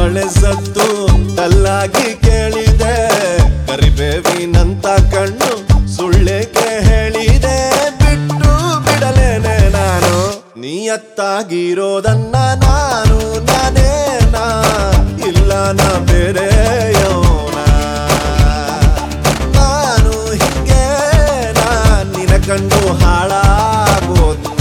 ಮಳೆ ಸತ್ತು ಕಲ್ಲಾಗಿ ಕೇಳಿದೆ ಕರಿಬೇವಿನಂತ ಕಣ್ಣು ಸುಳ್ಳೇಕೆ ಹೇಳಿದೆ ಬಿಟ್ಟು ಬಿಡಲೇನೆ ನಾನು ನೀಯತ್ತಾಗಿರೋದನ್ನ ನಾನು ನಾನೇನಾ ಇಲ್ಲ ನಾ ಬೇರೆಯೋನ ನಾನು ಹಿಂಗೆ ನಾ ನಿನ ಕಂಡು ಹಾಳಾಗೋದ್ನ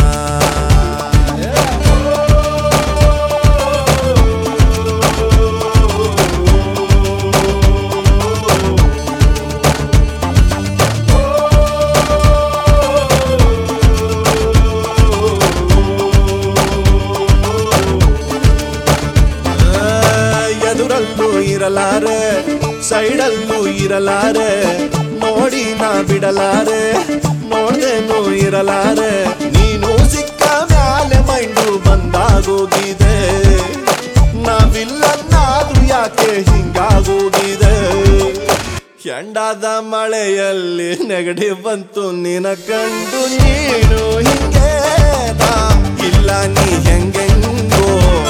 ಎದುರಲ್ಲೂ ಇರಲಾರೆ ಸೈಡಲ್ಲೂ ಇರಲಾರೆ ನೋಡಿ ನಾ ಬಿಡಲಾರೆ ನೋಡ್ದೇನು ಇರಲಾರೆ ನೀನು ಸಿಕ್ಕ ಮ್ಯಾಲೆ ಮೈಂಡು ಬಂದಾಗೋಗಿದೆ ನಾವಿಲ್ಲನ್ನಾದ್ರೂ ಯಾಕೆ ಹಿಂಗಾಗೋಗಿದೆ ಕೆಂಡಾದ ಮಳೆಯಲ್ಲಿ ನೆಗಡಿ ಬಂತು ನಿನ ಕಂಡು ನೀನು ಹಿಂಗೆ ನಾ ಇಲ್ಲ ನೀ ಹೆಂಗೆಂಗೋ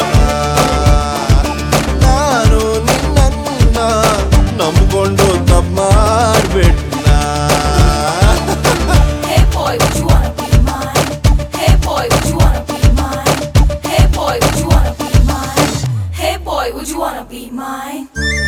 ನಾನು ನಿನ್ನ ನಂಬ್ಕೊಂಡು ತಪ್ಪು ಮಾಡ್ಬಿಟ್ನ Hey boy, would you wanna be mine? Hey boy, would you wanna be mine? Hey boy, would you wanna be mine? Hey boy, would you wanna be mine?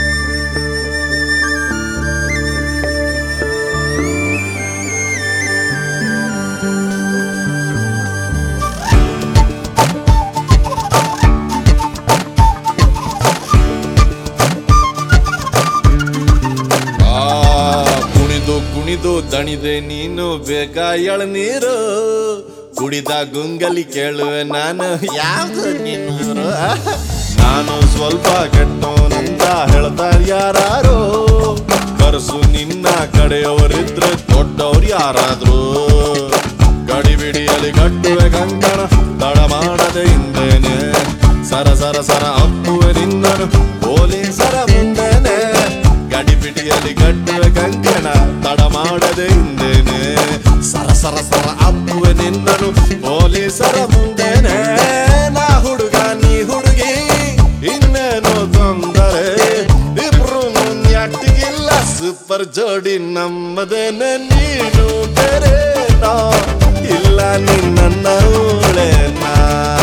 ಆ ಕುಣಿದು ಕುಣಿದು ದಣಿದೆ ನೀನು ಬೇಕಾ ಎಳನೀರು ಕುಡಿದ ಗುಂಗಲಿ ಕೇಳುವೆ ನಾನು ಯಾವ್ದು ನಿನ್ನೂರು ನಾನು ಸ್ವಲ್ಪ ಕೆಟ್ಟವನಂತ ಹೇಳ್ತಾರ ಯಾರು ಕರ್ಸು ನಿನ್ನ ಕಡೆಯವರಿದ್ರೆ ದೊಡ್ಡವ್ರು ಯಾರಾದ್ರು ಗಡಿಬಿಡಿಯಲ್ಲಿ ಕಟ್ಟುವೆ ಕಂಕಣ ತಡ ಮಾಡದೆ ಹಿಂದೇನೆ ಸರ ಸರ ಸರ ಅಪ್ಪುವೆ ನಿನ್ನನು ಪೊಲೀಸರ ಮುಂದೆನೆ ಗಡಿಬಿಡಿಯಲ್ಲಿ ಕಟ್ಟುವೆ ಕಂಕಣ ತಡ ಮಾಡದೆ ಹಿಂದೇನೆ ಸರ ಸರ ಸರ ಅಪ್ಪುವೆ ನಿನ್ನನು ಪೊಲೀಸರ ಮುಂದೆನೆ ನಾ ಹುಡುಗ ನೀ ಹುಡುಗಿ ಇನ್ನೇನು ತೊಂದರೆ ಇಬ್ರು ಯಾಟಿಗಿಲ್ಲ ಸೂಪರ್ ಜೋಡಿ ನಮ್ಮದೇನೆ ನೀನು ಬೇರೆ ನಾ ಇಲ್ಲ ನಿನ್ನ ನಾ